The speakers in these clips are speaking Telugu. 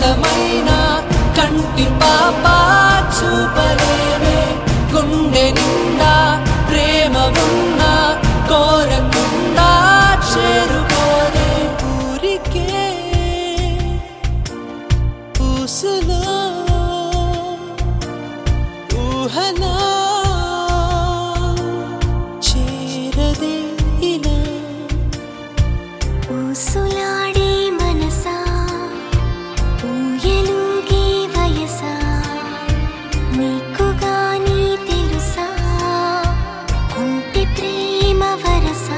సొంతమైన కంటి పాప చూపలేనే గుండె నిండా ప్రేమ ఉన్నా కోరకుండా చేరుకోలే ఊరికే ఊసులో ఊహలా చేరదే ఇలా ఊసులాడే మనసా ఊయలుగే వయసా నీకు గాని తెలుసా కుంటి ప్రేమ వరసా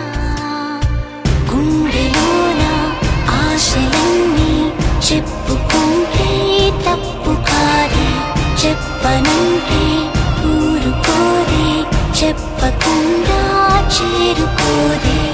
గుండెలోన ఆశలన్నీ చెప్పుకుంటే తప్పు కాదే చెప్పనంటే ఊరుకోదే చెప్పకుండా చేరుకోదే